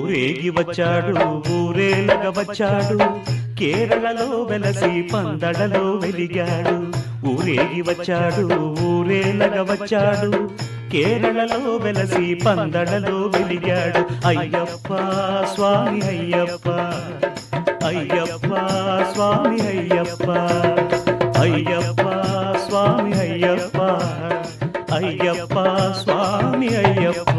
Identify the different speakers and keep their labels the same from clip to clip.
Speaker 1: ఊరేగి వచ్చాడు ఊరేలగ వచ్చాడు కేరళలో వెలసి పందడలో వెలిగాడు ఊరేగి వచ్చాడు ఊరేలగ వచ్చాడు కేరళలో వెలసి పందడలో వెలిగాడు అయ్యప్ప స్వామి అయ్యప్ప అయ్యప్ప స్వామి అయ్యప్ప అయ్యప్ప స్వామి అయ్యప్ప అయ్యప్ప స్వామి అయ్యప్ప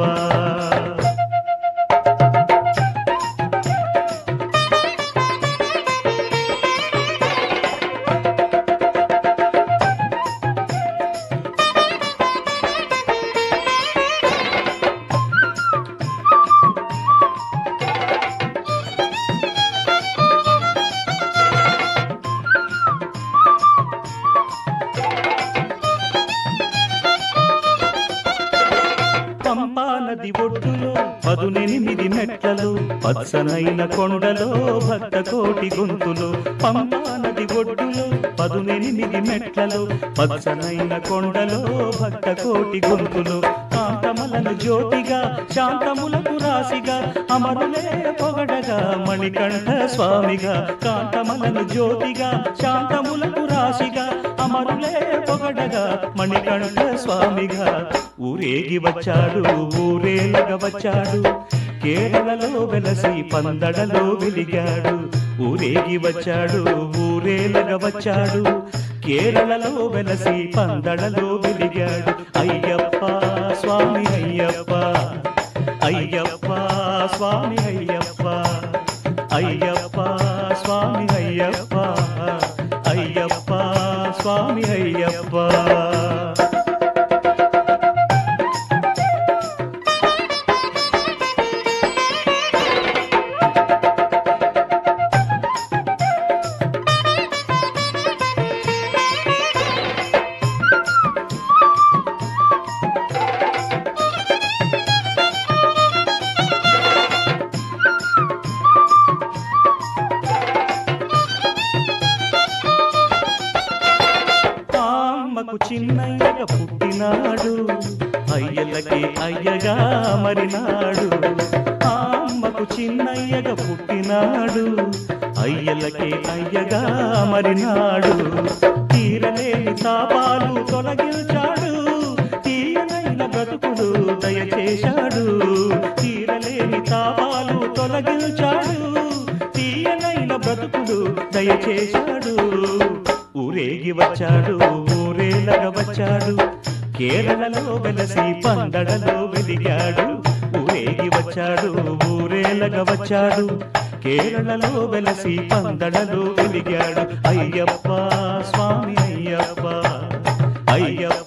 Speaker 1: పంపా నది ఒడ్డులో పదునెనిమిది మెట్లలో పచ్చనైన కొండలో భక్త కోటి గొంతులు పంపా నది ఒడ్డులో పదునెనిమిది మెట్లలో పచ్చనైన కొండలో భక్త కోటి గొంతులు కాంతమలను జ్యోతిగా శాంతములకు రాశిగా అమరులే పొగడగా మణికంఠ స్వామిగా కాంతమలను జ్యోతిగా శాంతములకు రాశిగా అమరులే పొగడగా మణికంఠ స్వామిగా ఊరేగి వచ్చాడు ఊరేలగ వచ్చాడు కేరళలో వెలసి పందడలో వెలిగాడు ఊరేగి వచ్చాడు ఊరేలగ వచ్చాడు కేరళలో వెలసి పందడలో వెలిగాడు అయ్యప్ప స్వామి అయ్యప్ప అయ్యప్ప స్వామి అయ్యప్ప అయ్యప్ప స్వామి అయ్యప్ప అయ్యప్ప స్వామి అయ్యప్ప అమ్మకు చిన్నయ్యగా పుట్టినాడు అయ్యలకి అయ్యగా మరినాడు అమ్మకు చిన్నయ్యగా పుట్టినాడు అయ్యలకి అయ్యగా మరినాడు తీరలేని తాపాలు తొలగించాడు తీయనైన బ్రతుకుడు దయచేశాడు తీరలేని తాపాలు తొలగించాడు తీయనైన బ్రతుకుడు దయచేశాడు ఊరేగి వచ్చాడు ఊరేలగ వచ్చాడు కేరళలో వెలసి పందడలో వెలిగాడు ఊరేగి వచ్చాడు ఊరేలగ వచ్చాడు కేరళలో వెలసి పందడలో వెలిగాడు అయ్యప్ప స్వామి అయ్యప్ప అయ్యప్ప